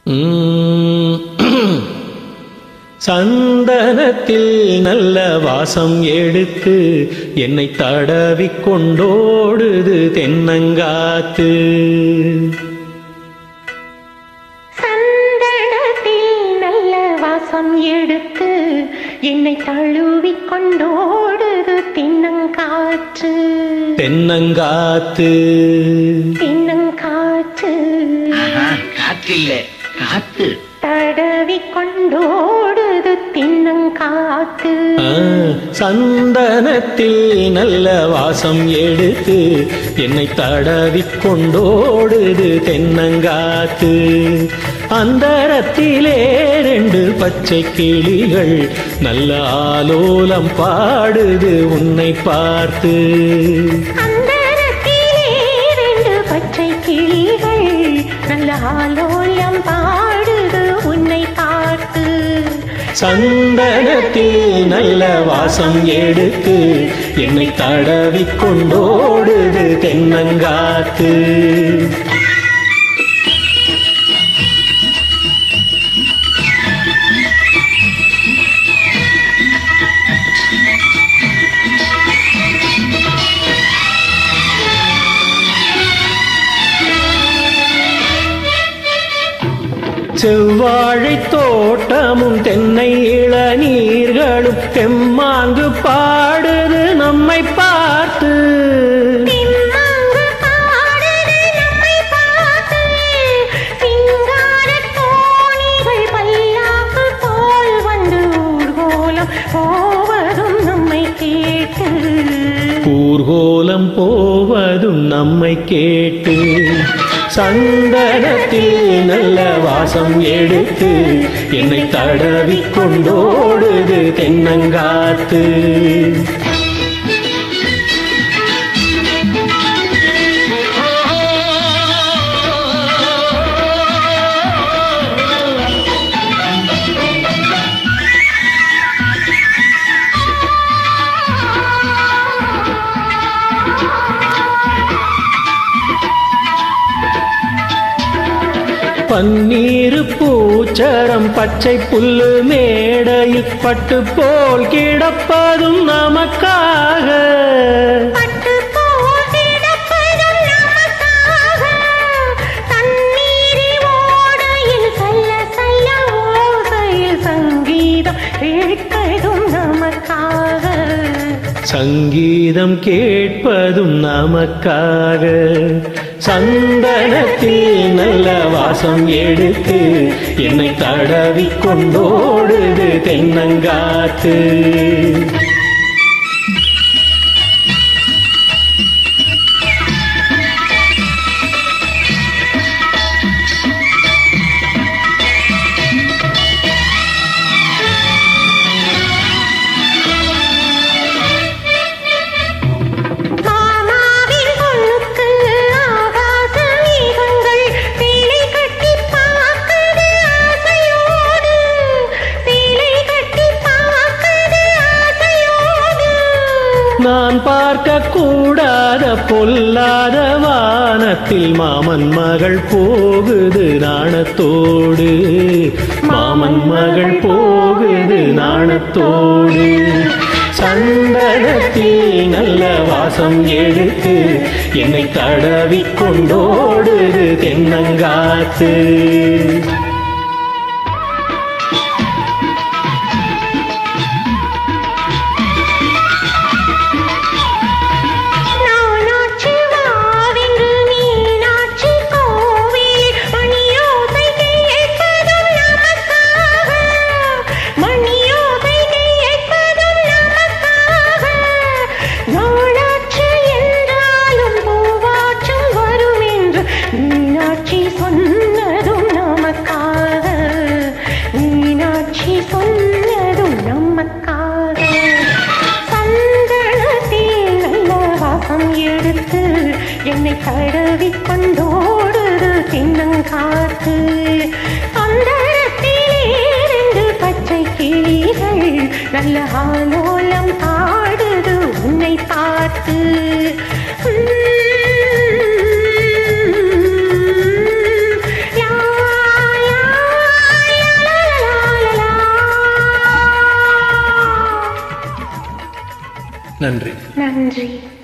உம். சந்தனத்தில் நல்ல வாசம் எடுத்து என்னை தடவிக் கொண்டோடுது தென்னங்காத்து சந்தனத்தில் நல்ல வாசம் எடுத்து என்னை தழுவிக் கொண்டோடுது தின்னங்காற்று தென்னங்காத்து தின்னங்காற்று ஆஹா, காத்து இல்ல காத்து தடவிக் கொண்டோடுது தின்னங்காத்து ஆ, சந்தனத்தில் நல்ல வாசம் எடுத்து என்னை தடவிக் கொண்டோடுது தென்னங்காத்து அந்தரத்திலே ரெண்டு பச்சை கிளிகள் நல்ல ஆலோலம் பாடுது உன்னை பார்த்து அந்தரத்திலே ரெண்டு பச்சை கிளிகள் நல்ல ஆலோலம் பாடுது உன்னை பார்த்து சந்தனத்தில் நல்ல வாசம் எடுத்து என்னை தடவிக் கொண்டோடுது தென்னங்காத்து செவ்வாழை தோட்டமும் தென்னை இளநீர்களும் தெம்மாங்கு பாடுது நம்மை பார்த்து திம்மாங்கு பாடுது நம்மை பார்த்து சிங்காரத் தோணிகள் பல்லாக்கு போல் வந்து ஊர்கோலம் போவதும் நம்மை கேட்டு ஊர்கோலம் போவதும் நம்மை கேட்டு சந்தனத்தில் நல்ல வாசம் எடுத்து என்னை தடவிக் கொண்டோடுது தென்னங்காத்து பன்னீரு பூச்சரம் பச்சை புல்லு மேடையில் பட்டு போல் கிடப்பதும் நமக்காக பட்டு போல் கிடப்பதும் நமக்காக தண்ணீரி ஓடையில் சல்ல சல்ல ஓசையில் சங்கீதம் கேட்பதும் நமக்காக சங்கீதம் கேட்பதும் நமக்காக சந்தனத்தில் நல்ல வாசம் எடுத்து என்னை தடவிக் கொண்டோடுது தென்னங்காத்து மாமாவின் பொண்ணுக்கு ஆகாச மேகங்கள் சேலை கட்டி பார்க்குது ஆசையோடு சேலை கட்டி பார்க்குது ஆசையோடு நான் பார்க்க கூடாத பொல்லாத வானத்தில் மாமன் மகள் போகுது நாணத்தோடு மாமன் மகள் போகுது நாணத்தோடு சந்தனத்தில் நல்ல வாசம் எடுத்து என்னை தடவிக் கொண்டோடுது தென்னங்காத்து நானாட்சி வாவென்று மீனாட்சி கோவிலில் மணியோசை கேட்பதும் நமக்காக மணியோசை கேட்பதும் நமக்காக நாளாட்சி என்றாலும் பூவாற்றும் வரும் என்று மீனாட்சி சொன்னதும் நமக்காக மீனாட்சி சொன்னதும் நமக்காக சந்தனத்தில் நல்ல வாசம் எடுத்து என்னை தடவிக் கொண்டோடுது தின்னங்காத்து அந்தரத்திலே ரெண்டு பச்சை கிளிகள் நல்ல ஆலோலம் பாடுது உன்னை பார்த்து உம், லா, லா, நன்றி நன்றி